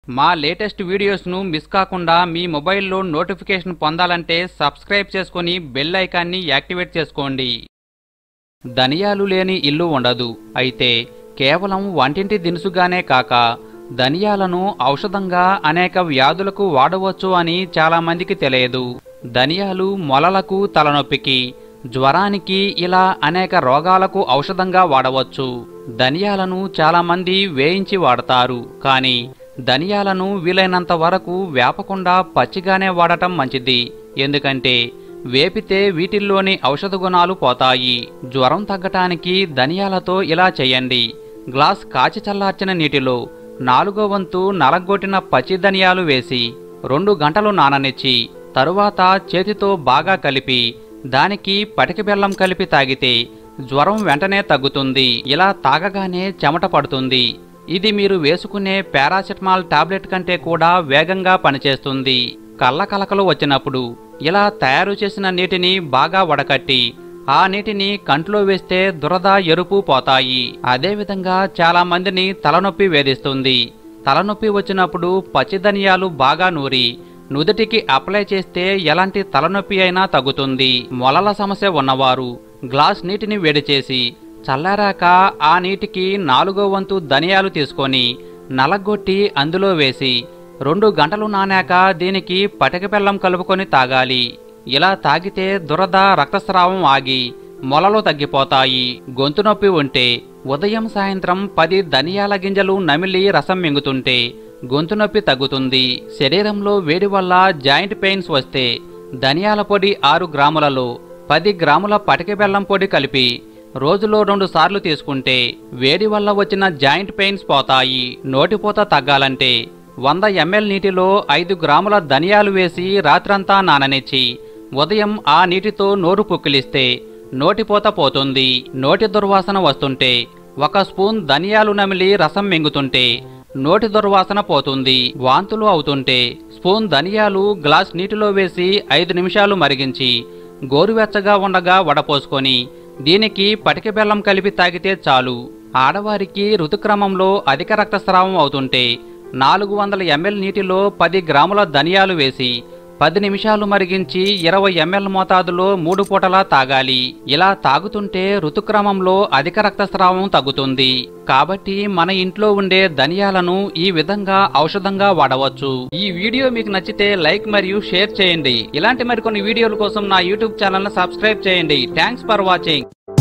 మా latest వీడియోస్ను miss కాకుండా మీ మొబైల్లో నోటిఫికేషన్ పొందాలంటే సబ్స్క్రైబ్ చేసుకొని బెల్ ఐకాన్ని యాక్టివేట్ చేసుకోండి ధనియాలు లేని ఇల్లు ఉండదు అయితే కేవలం వంటింటి దినుసుగానే కాక ధనియాలను ఔషధంగా అనేక వ్యాధులకు వాడవచ్చు అని చాలామందికి తెలియదు ధనియాలు మొలలకు తలనొప్పికి జ్వరానికి ఇలా అనేక రోగాలకు ఔషధంగా వాడవచ్చు ధనియాలను చాలామంది వేయించి వాడతారు కానీ ధనియాలను వీలైనంత వరకు వేపకుండా పచ్చిగానే వాడటం మంచిది ఎందుకంటే వేపితే వీటిల్లోని ఔషధ గుణాలు పోతాయి జ్వరం తగ్గటానికి ధనియాలతో ఇలా చేయండి గ్లాస్ కాచి చల్లార్చిన నీటిలో నాలుగో వంతు నలగొట్టిన పచ్చి ధనియాలు వేసి రెండు గంటలు నాననిచ్చి తరువాత చేతితో బాగా కలిపి దానికి పటిక బెల్లం కలిపి తాగితే జ్వరం వెంటనే తగ్గుతుంది ఇలా తాగగానే చెమట పడుతుంది ఇది మీరు వేసుకునే పారాసిటమాల్ టాబ్లెట్ కంటే కూడా వేగంగా పనిచేస్తుంది కళ్ళ కలకలు వచ్చినప్పుడు ఇలా తయారు చేసిన నీటిని బాగా వడకట్టి ఆ నీటిని కంట్లో వేస్తే దురద ఎరుపు పోతాయి అదేవిధంగా చాలా మందిని తలనొప్పి వేధిస్తుంది తలనొప్పి వచ్చినప్పుడు పచ్చి ధనియాలు బాగా నూరి నుదుటికి అప్లై చేస్తే ఎలాంటి తలనొప్పి అయినా తగ్గుతుంది మొలల సమస్య ఉన్నవారు గ్లాస్ నీటిని వేడి చేసి చల్లారాక ఆ నీటికి నాలుగో వంతు ధనియాలు తీసుకొని నలగొట్టి అందులో వేసి రెండు గంటలు నానాక దీనికి పటిక బెల్లం కలుపుకొని తాగాలి ఇలా తాగితే దురద రక్తస్రావం ఆగి మొలలు తగ్గిపోతాయి గొంతు నొప్పి ఉంటే ఉదయం సాయంత్రం పది ధనియాల గింజలు నమిలి రసం మింగుతుంటే గొంతు నొప్పి తగ్గుతుంది శరీరంలో వేడి వల్ల జాయింట్ పెయిన్స్ వస్తే ధనియాల పొడి ఆరు గ్రాములలో పది గ్రాముల పటిక బెల్లం పొడి కలిపి రోజులో రెండు సార్లు తీసుకుంటే వేడి వల్ల వచ్చిన జాయింట్ పెయిన్స్ పోతాయి నోటిపూత తగ్గాలంటే వంద ఎంఎల్ నీటిలో ఐదు గ్రాముల ధనియాలు వేసి రాత్రంతా నాననిచ్చి ఉదయం ఆ నీటితో నోరు పుక్కిలిస్తే నోటిపోత పోతుంది నోటి దుర్వాసన వస్తుంటే ఒక స్పూన్ ధనియాలు నమిలి రసం మింగుతుంటే నోటి దుర్వాసన పోతుంది వాంతులు అవుతుంటే స్పూన్ ధనియాలు గ్లాస్ నీటిలో వేసి ఐదు నిమిషాలు మరిగించి గోరువెచ్చగా ఉండగా వడపోసుకొని దీనికి పటిక బెల్లం కలిపి తాగితే చాలు ఆడవారికి ఋతుక్రమంలో అధిక రక్తస్రావం అవుతుంటే నాలుగు వందల ఎంఎల్ నీటిలో పది గ్రాముల ధనియాలు వేసి పది నిమిషాలు మరిగించి ఇరవై ఎంఎల్ మోతాదులో మూడు పూటలా తాగాలి ఇలా తాగుతుంటే ఋతుక్రమంలో అధిక రక్తస్రావం తగ్గుతుంది కాబట్టి మన ఇంట్లో ఉండే ధనియాలను ఈ విధంగా ఔషధంగా వాడవచ్చు ఈ వీడియో మీకు నచ్చితే లైక్ మరియు షేర్ చేయండి ఇలాంటి మరికొన్ని వీడియోల కోసం నా యూట్యూబ్ ఛానల్ సబ్స్క్రైబ్ చేయండి థ్యాంక్స్ ఫర్ వాచింగ్